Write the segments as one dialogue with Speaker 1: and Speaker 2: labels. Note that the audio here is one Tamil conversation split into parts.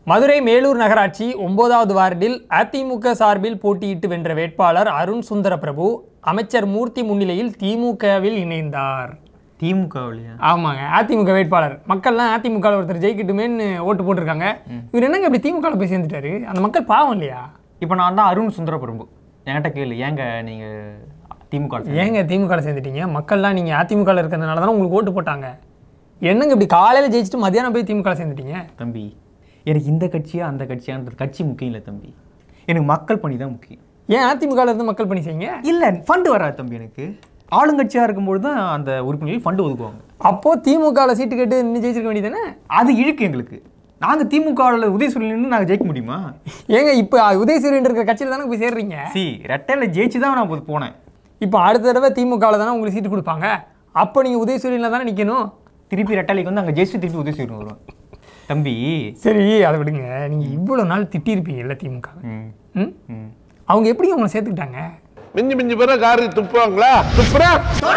Speaker 1: மதுரை மேலூர் நகராட்சி ஒன்பதாவது வார்டில் அதிமுக சார்பில் போட்டியிட்டு வென்ற வேட்பாளர் அருண் சுந்தர பிரபு அமைச்சர் மூர்த்தி முன்னிலையில் திமுகவில் இணைந்தார்
Speaker 2: திமுக வழியா
Speaker 1: ஆமாங்க அதிமுக வேட்பாளர் மக்கள்லாம் அதிமுக ஒருத்தர் ஜெயிக்கட்டுமேன்னு ஓட்டு போட்டிருக்காங்க இவர் என்னங்க இப்படி திமுக போய் சேர்ந்துட்டாரு அந்த மக்கள் பாவம் இல்லையா
Speaker 2: இப்போ நான் தான் அருண் சுந்தர பிரபு என்கிட்ட கேளு ஏங்க நீங்க திமுக ல சேர்ந்தீங்க?
Speaker 1: ஏங்க திமுக சேர்ந்துட்டீங்க மக்கள்லாம் நீங்கள் அதிமுக இருக்கிறதுனால தானே உங்களுக்கு ஓட்டு போட்டாங்க என்னங்க இப்படி காலையில் ஜெயிச்சுட்டு மதியானம் போய் திமுக சேர்ந்துட்டீங்க
Speaker 2: தம்பி எனக்கு இந்த கட்சியா அந்த கட்சியான்றது கட்சி முக்கியம் இல்லை தம்பி எனக்கு மக்கள் பணி தான் முக்கியம்
Speaker 1: ஏன் அதிமுக ல இருந்து மக்கள் பணி செய்யுங்க
Speaker 2: இல்லை ஃபண்டு வராது தம்பி எனக்கு ஆளுங்கட்சியாக இருக்கும்போது தான் அந்த உறுப்பினர்கள் ஃபண்டு ஒதுக்குவாங்க
Speaker 1: அப்போ திமுகவில் சீட்டு கேட்டு நின்று ஜெயிச்சிருக்க வேண்டியதானே
Speaker 2: அது இழுக்கு எங்களுக்கு நாங்கள் திமுகவில் உதயசூரியன் நின்று நாங்கள் ஜெயிக்க முடியுமா
Speaker 1: ஏங்க இப்போ உதயசூரியன் இருக்கிற கட்சியில் தானே போய் சேர்றீங்க
Speaker 2: சி ரெட்டையில் ஜெயிச்சு தான் நான் போய் போனேன்
Speaker 1: இப்போ அடுத்த தடவை திமுகவில் தானே உங்களுக்கு சீட்டு கொடுப்பாங்க அப்போ நீங்கள் உதயசூரியனில் தானே நிற்கணும்
Speaker 2: திருப்பி ரெட்டைலைக்கு வந்து அங்கே ஜெயிச்சு திருப்பி உதயசூரியன் வருவேன் தம்பி
Speaker 1: சரி அதை விடுங்க நீங்கள் இவ்வளோ நாள் திட்டியிருப்பீங்கல்ல திமுக
Speaker 2: ம்
Speaker 1: ம்
Speaker 2: ம்
Speaker 1: அவங்க எப்படி உங்களை சேர்த்துக்கிட்டாங்க
Speaker 3: மிஞ்சி மிஞ்சி போற காரி துப்புவாங்களா துப்புறா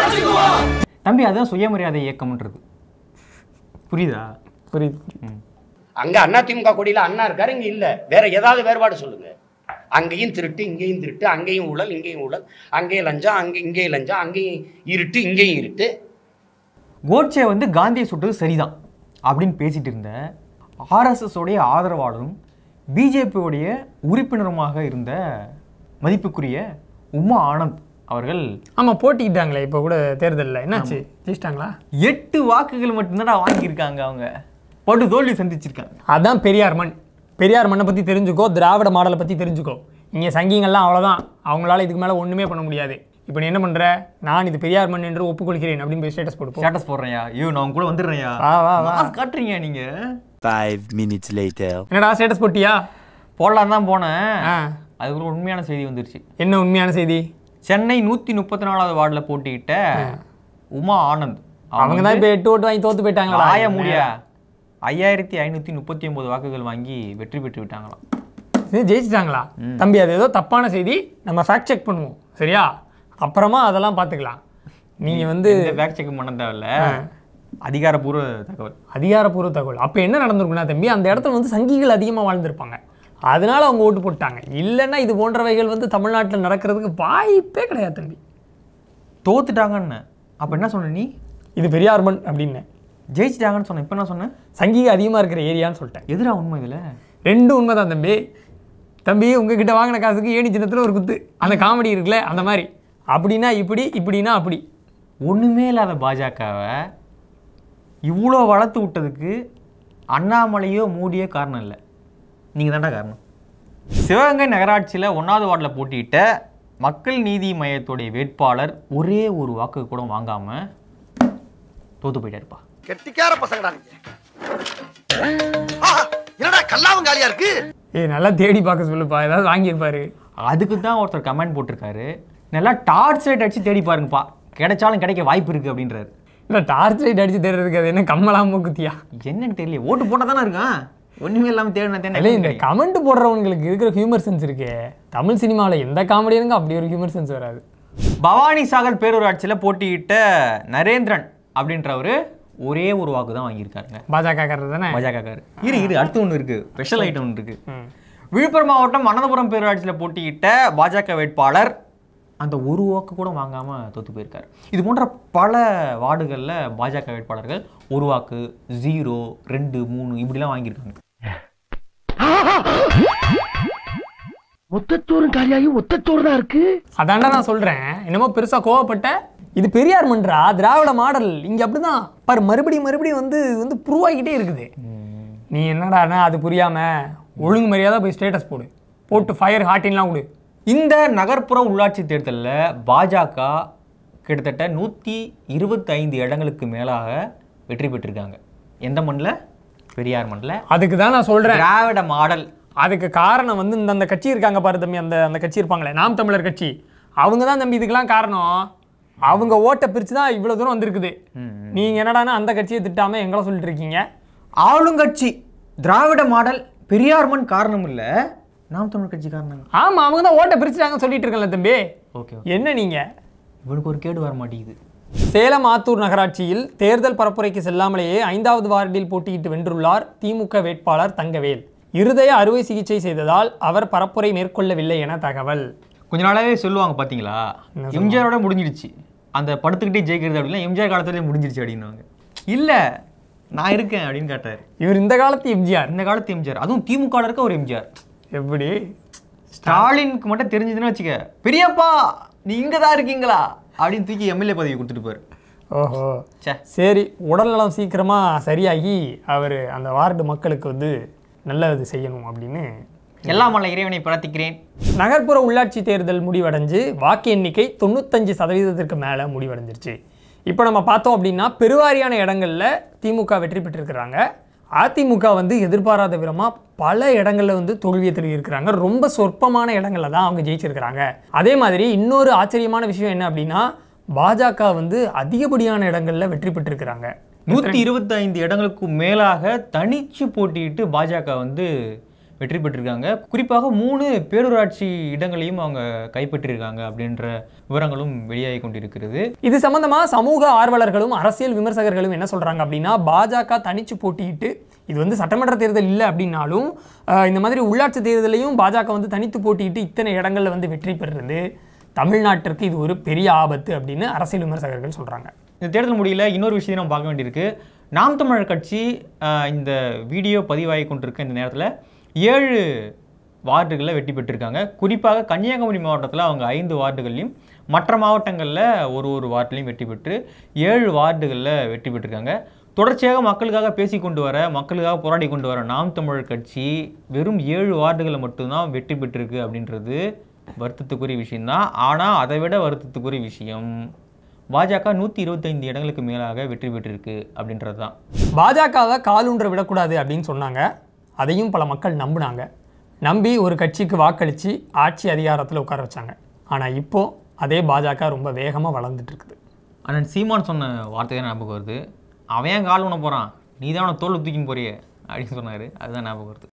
Speaker 2: தம்பி அதுதான் சுயமரியாதை இயக்கம்ன்றது புரியுதா
Speaker 1: புரியுது
Speaker 2: ம்
Speaker 4: அங்க அதிமுக கொடியில அண்ணா இருக்காரு இங்க இல்ல வேற ஏதாவது வேறுபாடு சொல்லுங்க அங்கேயும் திருட்டு இங்கேயும் திருட்டு அங்கேயும் ஊழல் இங்கேயும் ஊழல் அங்கேயும் லஞ்சம் அங்கே இங்கேயும் லஞ்சம் அங்கேயும் இருட்டு இங்கேயும் இருட்டு
Speaker 2: கோட்சே வந்து காந்தியை சுட்டது சரிதான் அப்படின்னு பேசிட்டு இருந்த ஆர்எஸ்எஸ் உடைய ஆதரவாளரும் பிஜேபியோடைய உறுப்பினருமாக இருந்த மதிப்புக்குரிய உமா ஆனந்த் அவர்கள்
Speaker 1: ஆமாம் போட்டிக்கிட்டாங்களே இப்போ கூட தேர்தலில் என்னாச்சு ஜெயிச்சிட்டாங்களா
Speaker 2: எட்டு வாக்குகள் மட்டும்தான் வாங்கியிருக்காங்க அவங்க படு தோல்வி சந்திச்சிருக்காங்க
Speaker 1: அதான் பெரியார் மண் பெரியார் மண்ணை பற்றி தெரிஞ்சுக்கோ திராவிட மாடலை பற்றி தெரிஞ்சுக்கோ இங்கே சங்கிங்கள்லாம் அவ்வளோதான் அவங்களால இதுக்கு மேலே ஒன்றுமே பண்ண முடியாது இப்போ நீ என்ன பண்ணுற நான் இது பெரியார் மண் என்று ஒப்புக்கொள்கிறேன் அப்படின்னு போய் ஸ்டேட்டஸ் போட்டு போ.
Speaker 2: ஸ்டேட்டஸ் போடுறேன்யா ஐயோ நான் உங்க கூட வந்துடுறேன்யா
Speaker 1: வா வா வா
Speaker 2: மாஸ் காட்டுறீங்க நீங்க
Speaker 5: Five minutes later.
Speaker 1: என்னடா ஸ்டேட்டஸ் போட்டியா
Speaker 2: போடலாம் தான் போனேன்
Speaker 1: ஆ
Speaker 2: அதுக்குள்ள உண்மையான செய்தி வந்துருச்சு
Speaker 1: என்ன உண்மையான செய்தி
Speaker 2: சென்னை நூத்தி முப்பத்தி நாலாவது வார்டில் போட்டிக்கிட்ட உமா ஆனந்த்
Speaker 1: அவங்க தான் இப்போ எட்டு ஓட்டு வாங்கி தோத்து போயிட்டாங்களா
Speaker 2: ஆய முடியா ஐயாயிரத்தி ஐநூற்றி முப்பத்தி ஒன்பது வாக்குகள் வாங்கி வெற்றி பெற்று விட்டாங்களாம்
Speaker 1: இது ஜெயிச்சிட்டாங்களா தம்பி அது ஏதோ தப்பான செய்தி நம்ம ஃபேக்ட் செக் பண்ணுவோம் சரியா அப்புறமா அதெல்லாம் பார்த்துக்கலாம் நீங்கள் வந்து
Speaker 2: இந்த பேக் செக் பண்ண தேவையில்ல அதிகாரப்பூர்வ தகவல்
Speaker 1: அதிகாரப்பூர்வ தகவல் அப்போ என்ன நடந்திருக்குன்னா தம்பி அந்த இடத்துல வந்து சங்கிகள் அதிகமாக வாழ்ந்திருப்பாங்க அதனால அவங்க ஓட்டு போட்டாங்க இல்லைன்னா இது போன்றவைகள் வந்து தமிழ்நாட்டில் நடக்கிறதுக்கு வாய்ப்பே கிடையாது தம்பி
Speaker 2: தோத்துட்டாங்கன்னு அப்ப என்ன சொன்ன நீ
Speaker 1: இது பெரியார் மண் அப்படின்னு
Speaker 2: ஜெயிச்சிட்டாங்கன்னு சொன்ன இப்போ என்ன சொன்னேன்
Speaker 1: சங்கிக அதிகமாக இருக்கிற ஏரியான்னு சொல்லிட்டேன்
Speaker 2: எதிரா உண்மை இதுல
Speaker 1: ரெண்டும் உண்மைதான் தம்பி தம்பி உங்ககிட்ட வாங்கின காசுக்கு ஏணி சின்னத்தில் ஒரு குத்து அந்த காமெடி இருக்குல்ல அந்த மாதிரி அப்படின்னா இப்படி இப்படின்னா அப்படி
Speaker 2: ஒண்ணுமே இல்லாத பாஜகவை இவ்வளோ வளர்த்து விட்டதுக்கு அண்ணாமலையோ மூடியோ காரணம் இல்லை நீங்க தான்டா காரணம் சிவகங்கை நகராட்சியில் ஒன்றாவது வார்டில் போட்டியிட்ட மக்கள் நீதி மையத்துடைய வேட்பாளர் ஒரே ஒரு வாக்கு கூட வாங்காம தோத்து போயிட்டாருப்பா
Speaker 6: கெட்டிக்கார பசங்கடா நீங்க ஆ, என்னடா கல்லாவங்காலியா இருக்கு
Speaker 1: ஏய் நல்லா தேடி பார்க்க சொல்லுப்பா ஏதாவது வாங்கியிருப்பாரு
Speaker 2: அதுக்கு தான் ஒருத்தர் கமெண்ட் போட்டிருக்காரு நல்லா டார்ச் லைட் அடிச்சு தேடி பாருங்கப்பா கிடைச்சாலும் கிடைக்க வாய்ப்பு இருக்கு அப்படின்றாரு
Speaker 1: இல்லை டார்ச் லைட் அடிச்சு தேடுறதுக்கு அது என்ன கம்மலாம குத்தியா
Speaker 2: என்னன்னு தெரியல ஓட்டு போட்டால் தானே இருக்கான் ஒண்ணுமே இல்லாமல் தேடின
Speaker 1: இல்லை இந்த
Speaker 2: தேடின
Speaker 1: கமெண்ட் போடுறவங்களுக்கு இருக்கிற ஹியூமர் சென்ஸ் இருக்கே தமிழ் சினிமாவில் எந்த காமெடியனுங்க அப்படி ஒரு ஹியூமர் சென்ஸ் வராது
Speaker 2: பவானி சாகர் பேரூராட்சியில் போட்டியிட்ட நரேந்திரன் அப்படின்றவர் ஒரே ஒரு வாக்கு தான் வாங்கியிருக்காருங்க
Speaker 1: பாஜக காரர் தானே
Speaker 2: பாஜகக்காரு இரு இரு அடுத்து ஒன்று இருக்கு ஸ்பெஷல் ஐட்டம் ஒன்று இருக்கு விழுப்புரம் மாவட்டம் அனந்தபுரம் பேரூராட்சியில் போட்டியிட்ட பாஜக வேட்பாளர் அந்த ஒரு வாக்கு கூட வாங்காம தோத்து போயிருக்காரு இது போன்ற பல வார்டுகளில் பாஜக வேட்பாளர்கள் ஒரு வாக்கு ஜீரோ ரெண்டு மூணு இப்படிலாம் வாங்கியிருக்காங்க
Speaker 6: மொத்தத்தோறும் காலியாகி ஒத்தத்தோறு தான் இருக்கு
Speaker 1: அதாண்டா நான் சொல்கிறேன் என்னமோ பெருசாக கோவப்பட்ட இது பெரியார் மன்றா திராவிட மாடல் இங்கே அப்படிதான் பாரு மறுபடியும் மறுபடியும் வந்து இது வந்து ப்ரூவ் ஆகிக்கிட்டே இருக்குது நீ என்னடானா அது புரியாமல் ஒழுங்கு மரியாதை போய் ஸ்டேட்டஸ் போடு போட்டு ஃபயர் ஹாட்டின்லாம் கொடு
Speaker 2: இந்த நகர்ப்புற உள்ளாட்சி தேர்தலில் பாஜக கிட்டத்தட்ட நூற்றி இருபத்தைந்து இடங்களுக்கு மேலாக வெற்றி பெற்றிருக்காங்க எந்த மண்ணில் பெரியார் மண்ணில்
Speaker 1: அதுக்கு தான் நான் சொல்கிறேன்
Speaker 2: திராவிட மாடல்
Speaker 1: அதுக்கு காரணம் வந்து இந்த அந்த கட்சி இருக்காங்க பாரு தம்பி அந்த அந்த கட்சி இருப்பாங்களே நாம் தமிழர் கட்சி அவங்க தான் தம்பி இதுக்கெல்லாம் காரணம் அவங்க ஓட்டை பிரித்து தான் இவ்வளோ தூரம் வந்திருக்குது நீங்கள் என்னடானா அந்த கட்சியை திட்டாமல் எங்களை சொல்லிட்டு இருக்கீங்க
Speaker 2: ஆளுங்கட்சி திராவிட மாடல் பெரியார் மண் காரணம் இல்லை நாம் தமிழ் கட்சி காரணம்
Speaker 1: ஆமாம் அவங்க தான் ஓட்டை பிரிச்சுட்டாங்கன்னு சொல்லிட்டு இருக்கேன்ல தம்பி
Speaker 2: ஓகே
Speaker 1: என்ன நீங்கள்
Speaker 2: இவனுக்கு ஒரு கேடு வர மாட்டேங்குது
Speaker 1: சேலம் ஆத்தூர் நகராட்சியில் தேர்தல் பரப்புரைக்கு செல்லாமலேயே ஐந்தாவது வார்டில் போட்டியிட்டு வென்றுள்ளார் திமுக வேட்பாளர் தங்கவேல் இருதய அறுவை சிகிச்சை செய்ததால் அவர் பரப்புரை மேற்கொள்ளவில்லை என தகவல்
Speaker 2: கொஞ்ச நாளாவே சொல்லுவாங்க பார்த்தீங்களா
Speaker 1: என்ன
Speaker 2: எம்ஜிஆரோட முடிஞ்சிடுச்சு அந்த படுத்துக்கிட்டே ஜெயிக்கிறது அப்படின்னா எம்ஜிஆர் காலத்துலேயே முடிஞ்சிருச்சு அப்படின்னுவாங்க இல்லை நான் இருக்கேன் அப்படின்னு கேட்டார்
Speaker 1: இவர் இந்த காலத்து எம்ஜிஆர்
Speaker 2: இந்த காலத்து எம்ஜிஆர் அதுவும் திமுக ல இருக்க ஒரு எம்ஜிஆர்
Speaker 1: எப்படி
Speaker 2: ஸ்டாலினுக்கு மட்டும் தெரிஞ்சதுன்னு வச்சுக்க பெரியப்பா நீ இங்கே தான் இருக்கீங்களா அப்படின்னு தூக்கி எம்எல்ஏ பதவி கொடுத்துட்டு போயிரு
Speaker 1: ஓஹோ
Speaker 2: ச்சே
Speaker 1: சரி உடல்நலம் சீக்கிரமாக சரியாகி அவர் அந்த வார்டு மக்களுக்கு வந்து நல்லது செய்யணும் அப்படின்னு
Speaker 2: எல்லாம் வல்ல இறைவனை பிரார்த்திக்கிறேன்
Speaker 1: நகர்ப்புற உள்ளாட்சி தேர்தல் முடிவடைஞ்சு வாக்கு எண்ணிக்கை தொண்ணூத்தஞ்சு சதவீதத்திற்கு மேலே முடிவடைஞ்சிருச்சு இப்போ நம்ம பார்த்தோம் அப்படின்னா பெருவாரியான இடங்களில் திமுக வெற்றி பெற்றிருக்கிறாங்க அதிமுக வந்து எதிர்பாராத விதமாக பல இடங்களில் வந்து தோல்வியை தெரிவிக்கிறாங்க ரொம்ப சொற்பமான இடங்கள்ல தான் அவங்க ஜெயிச்சிருக்கிறாங்க அதே மாதிரி இன்னொரு ஆச்சரியமான விஷயம் என்ன அப்படின்னா பாஜக வந்து அதிகப்படியான இடங்களில் வெற்றி பெற்றிருக்கிறாங்க
Speaker 2: நூற்றி இருபத்தைந்து இடங்களுக்கு மேலாக தனிச்சு போட்டியிட்டு பாஜக வந்து வெற்றி பெற்றிருக்காங்க குறிப்பாக மூணு பேரூராட்சி இடங்களையும் அவங்க கைப்பற்றியிருக்காங்க அப்படின்ற விவரங்களும் வெளியாகி கொண்டிருக்கிறது
Speaker 1: இது சம்பந்தமா சமூக ஆர்வலர்களும் அரசியல் விமர்சகர்களும் என்ன சொல்றாங்க அப்படின்னா பாஜக தனிச்சு போட்டியிட்டு இது வந்து சட்டமன்ற தேர்தல் இல்லை அப்படின்னாலும் அஹ், இந்த மாதிரி உள்ளாட்சி தேர்தலையும் பாஜக வந்து தனித்து போட்டியிட்டு இத்தனை இடங்கள்ல வந்து வெற்றி பெறுறது தமிழ்நாட்டிற்கு இது ஒரு பெரிய ஆபத்து அப்படின்னு அரசியல் விமர்சகர்கள் சொல்றாங்க
Speaker 2: இந்த தேர்தல் முடியல இன்னொரு விஷயத்தை நம்ம பார்க்க வேண்டியிருக்கு நாம் தமிழர் கட்சி ஆஹ், இந்த வீடியோ பதிவாகி கொண்டிருக்க இந்த நேரத்தில் ஏழு வார்டுகளில் வெற்றி பெற்றிருக்காங்க குறிப்பாக கன்னியாகுமரி மாவட்டத்தில் அவங்க ஐந்து வார்டுகள்லையும் மற்ற மாவட்டங்களில் ஒரு ஒரு வார்டுலையும் வெற்றி பெற்று ஏழு வார்டுகளில் வெற்றி பெற்றிருக்காங்க தொடர்ச்சியாக மக்களுக்காக பேசி கொண்டு வர மக்களுக்காக போராடி கொண்டு வர நாம் தமிழர் கட்சி வெறும் ஏழு வார்டுகளில் மட்டும்தான் வெற்றி பெற்றிருக்கு அப்படின்றது வருத்தத்துக்குரிய விஷயம்தான் ஆனால் அதை விட வருத்தத்துக்குரிய விஷயம் பாஜக நூற்றி இருபத்தைந்து இடங்களுக்கு மேலாக வெற்றி பெற்றிருக்கு அப்படின்றது தான்
Speaker 1: பாஜகவை காலூன்ற விடக்கூடாது அப்படின்னு சொன்னாங்க அதையும் பல மக்கள் நம்பினாங்க நம்பி ஒரு கட்சிக்கு வாக்களித்து ஆட்சி அதிகாரத்தில் உட்கார வச்சாங்க ஆனால் இப்போ அதே பாஜக ரொம்ப வேகமாக வளர்ந்துட்டு இருக்குது
Speaker 2: அண்ணன் சீமான் சொன்ன வார்த்தை தான் ஞாபகம் வருது அவன் ஏன் கால் உண போகிறான் நீ தான் அவனை தோல் தூக்கின்னு போறியே அப்படின்னு சொன்னார் அதுதான் ஞாபகம் வருது